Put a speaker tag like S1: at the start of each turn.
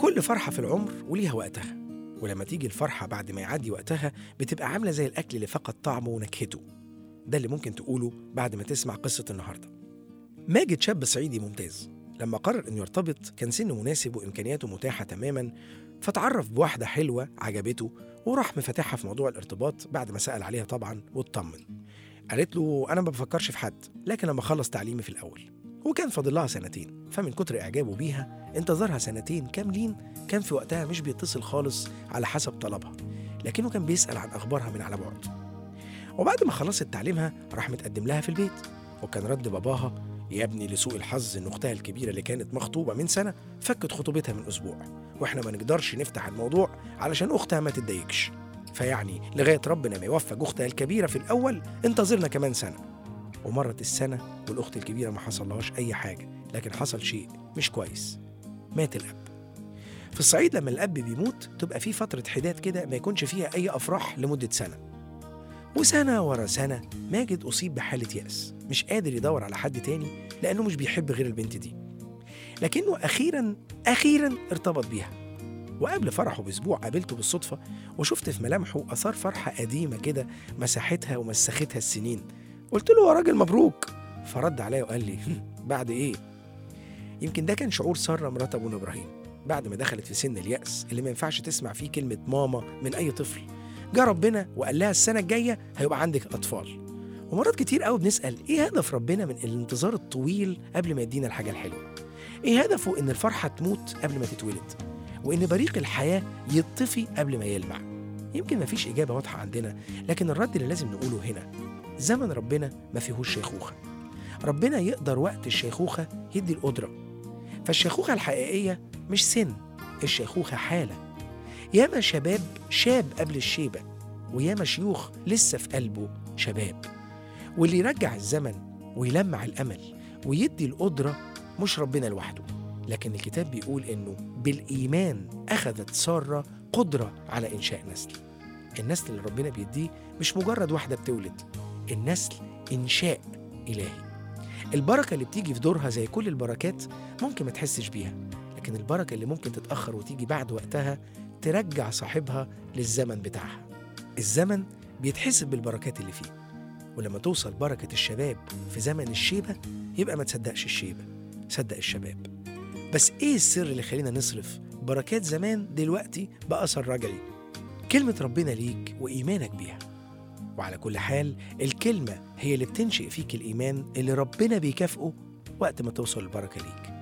S1: كل فرحة في العمر وليها وقتها ولما تيجي الفرحة بعد ما يعدي وقتها بتبقى عاملة زي الأكل اللي فقد طعمه ونكهته ده اللي ممكن تقوله بعد ما تسمع قصة النهاردة ماجد شاب صعيدي ممتاز لما قرر انه يرتبط كان سنه مناسب وامكانياته متاحه تماما فتعرف بواحده حلوه عجبته وراح مفتحها في موضوع الارتباط بعد ما سال عليها طبعا واطمن قالت له انا ما بفكرش في حد لكن لما اخلص تعليمي في الاول وكان فاضل لها سنتين فمن كتر اعجابه بيها انتظرها سنتين كاملين كان في وقتها مش بيتصل خالص على حسب طلبها لكنه كان بيسال عن اخبارها من على بعد وبعد ما خلصت تعليمها راح متقدم لها في البيت وكان رد باباها يا ابني لسوء الحظ ان اختها الكبيره اللي كانت مخطوبه من سنه فكت خطوبتها من اسبوع واحنا ما نقدرش نفتح الموضوع علشان اختها ما تتضايقش فيعني لغايه ربنا ما يوفق اختها الكبيره في الاول انتظرنا كمان سنه ومرت السنه والاخت الكبيره ما حصلهاش اي حاجه لكن حصل شيء مش كويس مات الاب في الصعيد لما الاب بيموت تبقى في فتره حداد كده ما يكونش فيها اي افراح لمده سنه وسنة ورا سنة ماجد أصيب بحالة يأس مش قادر يدور على حد تاني لأنه مش بيحب غير البنت دي لكنه أخيرا أخيرا ارتبط بيها وقبل فرحه بأسبوع قابلته بالصدفة وشفت في ملامحه آثار فرحة قديمة كده مسحتها ومسختها السنين قلت له يا راجل مبروك فرد عليا وقال لي بعد إيه؟ يمكن ده كان شعور سارة مرات أبونا إبراهيم بعد ما دخلت في سن اليأس اللي ما ينفعش تسمع فيه كلمة ماما من أي طفل جه ربنا وقال لها السنه الجايه هيبقى عندك اطفال ومرات كتير قوي بنسال ايه هدف ربنا من الانتظار الطويل قبل ما يدينا الحاجه الحلوه ايه هدفه ان الفرحه تموت قبل ما تتولد وان بريق الحياه يطفي قبل ما يلمع يمكن ما فيش اجابه واضحه عندنا لكن الرد اللي لازم نقوله هنا زمن ربنا ما فيهوش شيخوخه ربنا يقدر وقت الشيخوخه يدي القدره فالشيخوخه الحقيقيه مش سن الشيخوخه حاله ياما شباب شاب قبل الشيبة وياما شيوخ لسه في قلبه شباب واللي يرجع الزمن ويلمع الأمل ويدي القدرة مش ربنا لوحده لكن الكتاب بيقول إنه بالإيمان أخذت سارة قدرة على إنشاء نسل النسل اللي ربنا بيديه مش مجرد واحدة بتولد النسل إنشاء إلهي البركة اللي بتيجي في دورها زي كل البركات ممكن ما تحسش بيها لكن البركة اللي ممكن تتأخر وتيجي بعد وقتها ترجع صاحبها للزمن بتاعها الزمن بيتحسب بالبركات اللي فيه ولما توصل بركة الشباب في زمن الشيبة يبقى ما تصدقش الشيبة صدق الشباب بس ايه السر اللي خلينا نصرف بركات زمان دلوقتي بأثر رجعي كلمة ربنا ليك وإيمانك بيها وعلى كل حال الكلمة هي اللي بتنشئ فيك الإيمان اللي ربنا بيكافئه وقت ما توصل البركة ليك